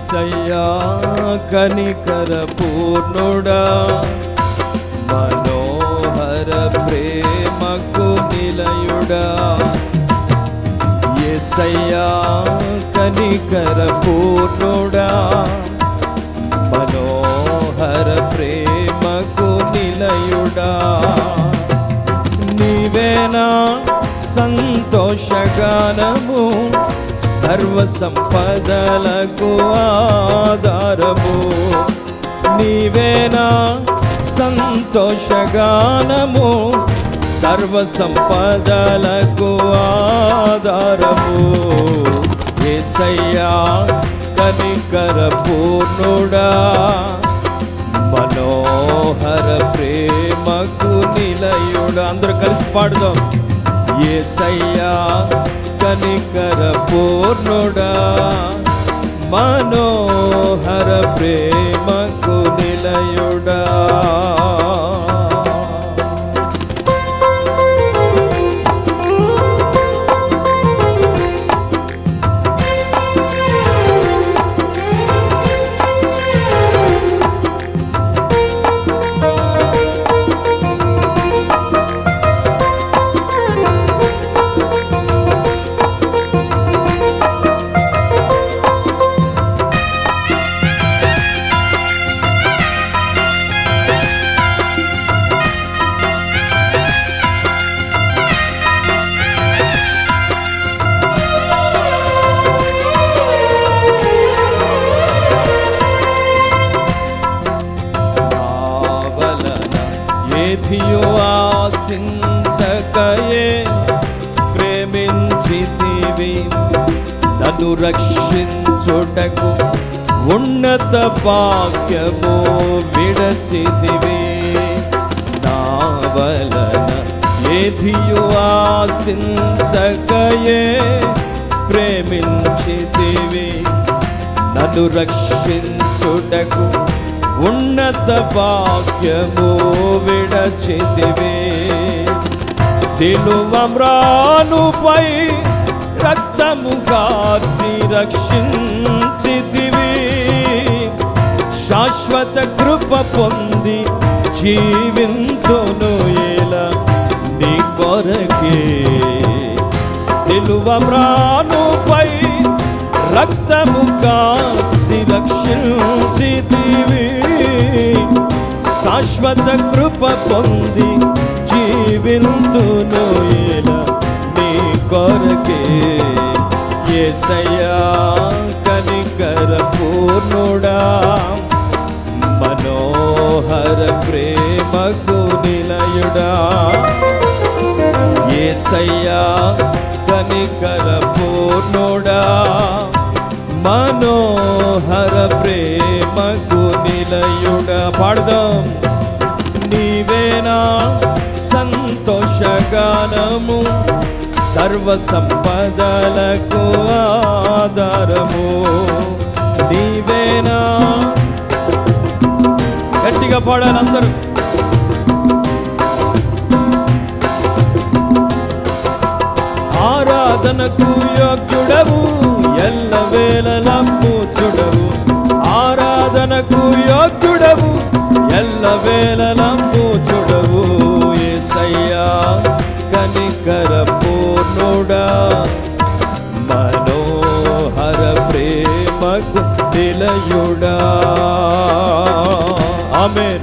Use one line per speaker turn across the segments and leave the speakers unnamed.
ఏసయ్యా కనికర పూర్ణుడా మనోహర ప్రేమకు నిలయుడా ఏసయ్యా కనికర పూర్ణుడా మనోహర ప్రేమకు నిలయుడా నీవేనా సంతోషగానము సర్వ సంపదలకు ఆధారము నీవేనా సంతోషగానము సర్వ సంపదలకు ఆధారము ఏసయ్యా కనికర పూర్ణుడా మనోహర ప్రేమకు నిలయుడు అందరూ కలిసి పాడుదాం ఏసయ్యా కనికర పూర్ణుడా మనోహర ప్రేమకు నిలయుడా కావలన ఏధియో ఆశించకయే ప్రేమించితివి నన్ను రక్షించుటకు ఉన్నత భాగ్యము విడచితివి నా వలన ఏధియో ఆశించకయే ప్రేమించితివి నన్ను రక్షించుటకు ఉన్నత భాగ్యము విడచితివే సిలువమ్రానుపై రక్తము కాచి రక్షించితివి శాశ్వత కృప పొంది జీవింతును ఇలా నీ కొరకే సిలువమ్రానుపై రక్తము కాచి రక్షించితివి శాశ్వత కృప పొంది జీవింతును ఇలా నీ కొరకే ఏసయ్యా కనికర పూర్ణుడా మనోహర ప్రేమకు నిలయుడా ఏసయ్యా కనికర పూర్ణుడా మనోహర ప్రేమకు నిలయుడా పాడదాం నీవేనా సంతోషగానము సర్వ సంపదలకు ఆధారము నీవేనా గట్టిగా పాడాలి అందరూ ఆరాధనకు యోగ్యుడవు ఎల్ల వేళలమ్ము చూడవు ఆరాధనకు యోగ్యుడవు ఎల్ల వేళలమ్ము చూడవు ఏసయ్యా కనికర పూర్ణుడా మనోహర ప్రేమకు నిలయుడా ఆమేన్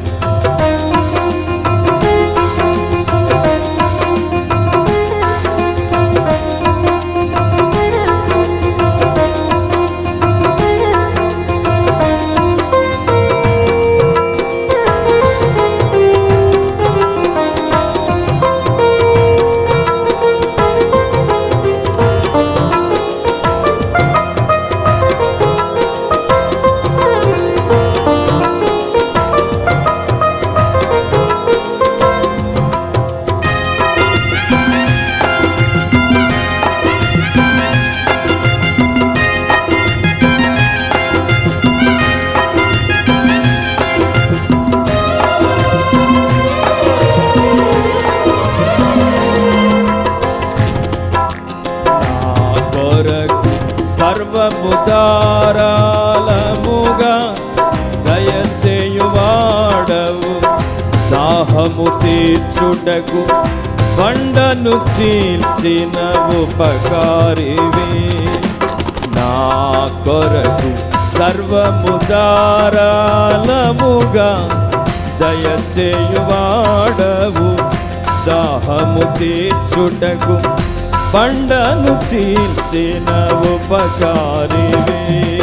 నా కొరకు సర్వము ధారాళము తీర్చుటకు బండను చీల్చిన ఉపకారివి నా కొరకు సర్వముదారాలముగా దయచేయువాడవు దాహము తీర్చుటకు బండను చీల్చిన ఉపకారివి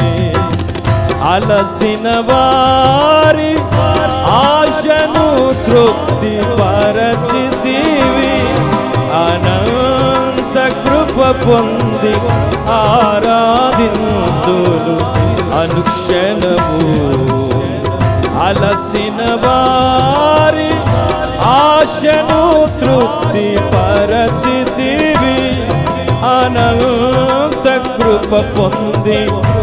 అలసిన వారి ఆశను తృప్తి పరచితివి అనంత కృప పొంది ఆరాధింతులు అనుక్షణము అలసిన వారి ఆశను తృప్తి పరచితివి అనంత కృప పొంది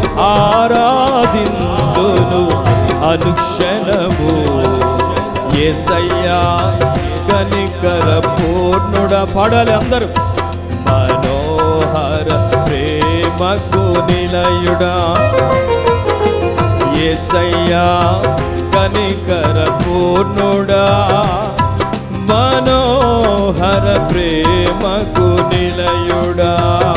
ఆరాధింతులు అనుక్షణము ఏసయ్యా కనికర పూర్ణుడ పాడాలి అందరూ మనోహర ప్రేమకు నిలయుడా ఏసయ్యా కనికర పూర్ణుడా మనోహర ప్రేమకు నిలయుడా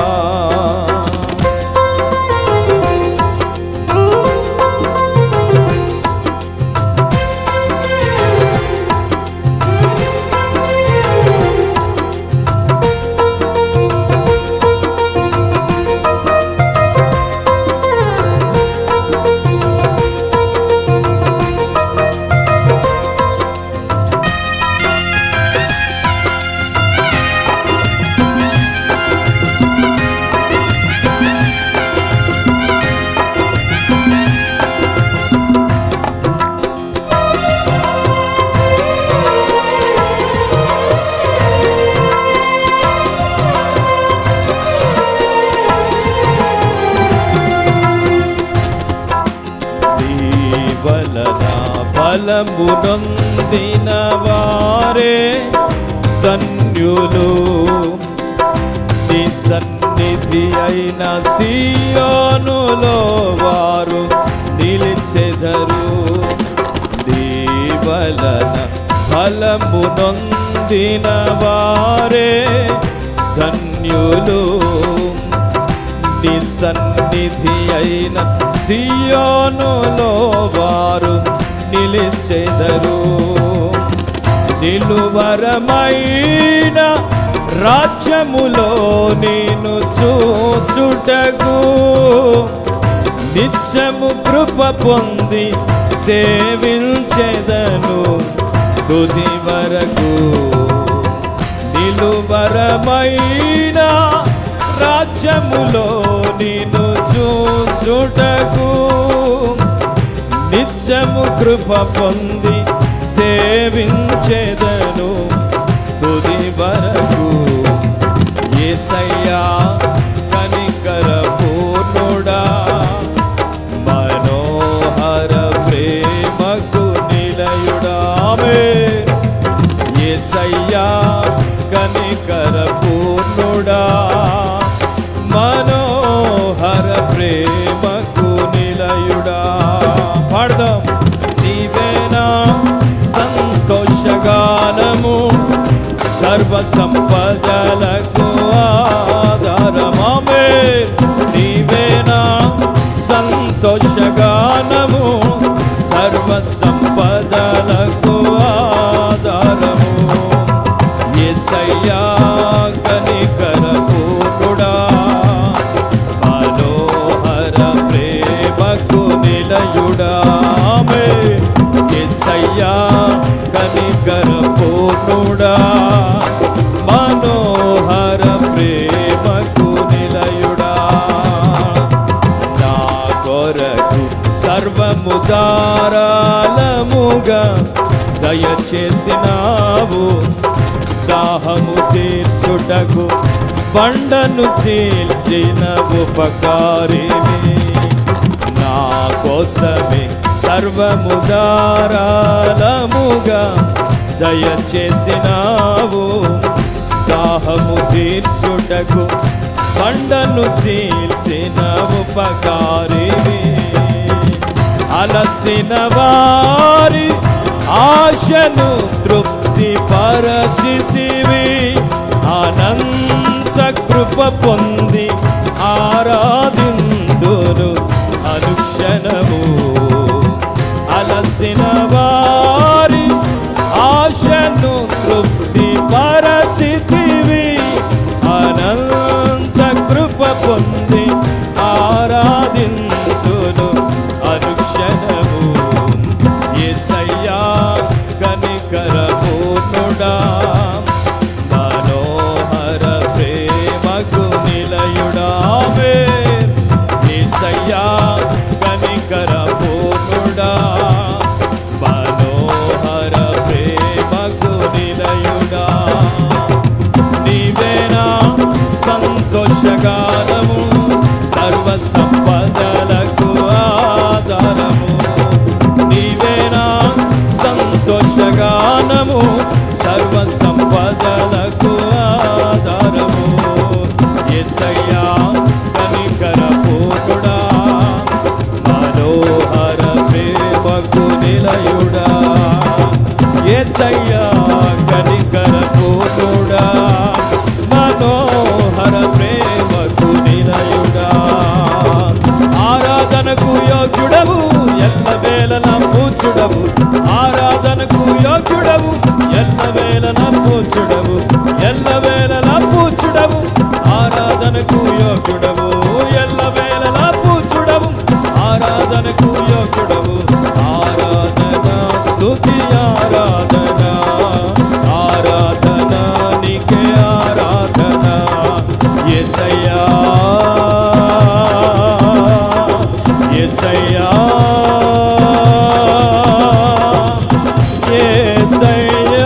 వలన బలము నొందిన వారే ధన్యులు నీ సన్నిధి అయిన సియోనులో వారు నిలిచెదరు నీ వలన బలము నొందిన వారే ధన్యులు నీ సన్నిధి అయిన సియోనులో వారు నిలిచెదరు నిలువరమైన రాజ్యములో నేను చూచుటకు నిత్యము కృప పొంది సేవించెదను తుది వరకు నిలువరమైన రాజ్యములో నేను చూచుటకు నిత్యము కృప పొంది సేవించెదను తుది వరకు ఏసయ్యా కనికర పూర్ణుడా మనోహర ప్రేమకు నిలయుడామే ఏసయ్యా కనికర పూర్ణుడా మనోహర ప్రేమకు నిలయుడా పాడదాం నీవేనా సంతోషగానము సర్వ సంపదలకు ఆధారమామే నీవేనా సంతోషగానము సర్వ సంపదలకు ఆధారము ఎసయ్యా కనికర పూర్ణుడా మనోహర ప్రేమకు నిలయుడా మే ఎసయ్యా కనికర పూర్ణుడా మనోహర ప్రేమకు నిలయుడా నా కొరకు సర్వముదారాలముగా దయచేసినావు దాహము తీర్చుటకు బండను చీల్చిన ఉపకారివి నా కోసమే సర్వముదారాలముగా దయచేసినావు దాహము తీర్చుటకు బండను చీల్చిన ఉపకారివి అలసిన వారి ఆశను తృప్తి పరచితివి అనంత కృప పొంది ఆరాధిందును అనుక్షణము అలసిన వారి ఆశను తృప్తి పరచితివి అనంత కృప పొంది ఆరాధింతును అనుక్షణము యేసయ్యా కనికరపూర్ణుడా మనోహర ప్రేమకు నిలయుడా యేసయ్యా కనికరపూర్ణుడా మనోహర ప్రేమకు నిలయుడా నీవేనా సంతోషగానము సర్వ సంపదలకు ఆధారము నీవేనా సంతోషగానము సర్వ సంపదలకు ఆధారము ఎసయ్యా కనికర పూర్ణుడా మనోహర ప్రేమకు నిలయుడా ఏసయ్యా కనికర పూర్ణుడా మనోహర ప్రేమకు నిలయుడా ఆరాధనకు యోగ్యుడవు ఎల్ల వేళ పూచుడవు ఆరాధనకు యోగ్యుడవు ఎల్ల వేళ పూచుడవు ఎల్ల వేళ పూచుడవు ఆరాధనకు యోగ్యుడవు ఎల్ల వేళ పూచుడవు ఆరాధనకు యోగ్యుడవు ఆరాధన స్తుతి ఆరాధన ఆరాధన నీకే ఆరాధన ఎసయ్యా ఎసయ్యా ఎసయ్యా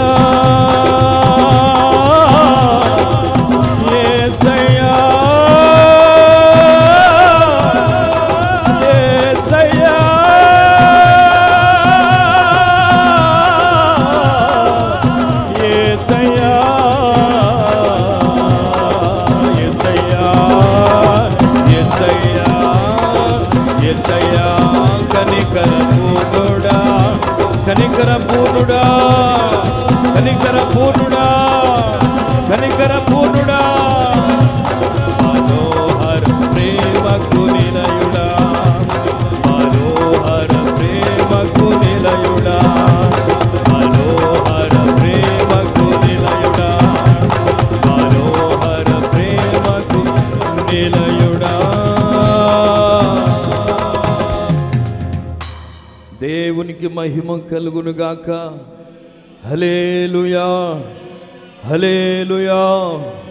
ఎసయ్యా ఎసయ్యా ఎసయ్యా ఎసయ్యా ఎసయ్యా ఎసయ్యా కనికర పూర్ణుడా కనికర పూర్ణుడా కనికర పూర్ణుడా కనికర పూర్ణుడా మనోహర ప్రేమకు నిలయుడా మనోహర ప్రేమకు నిలయుడా మనోహర ప్రేమకు నిలయుడా మనోహర ప్రేమకు నిలయుడా దేవునికి మహిమ కలుగునుగాక హలేలుయా హలేలుయా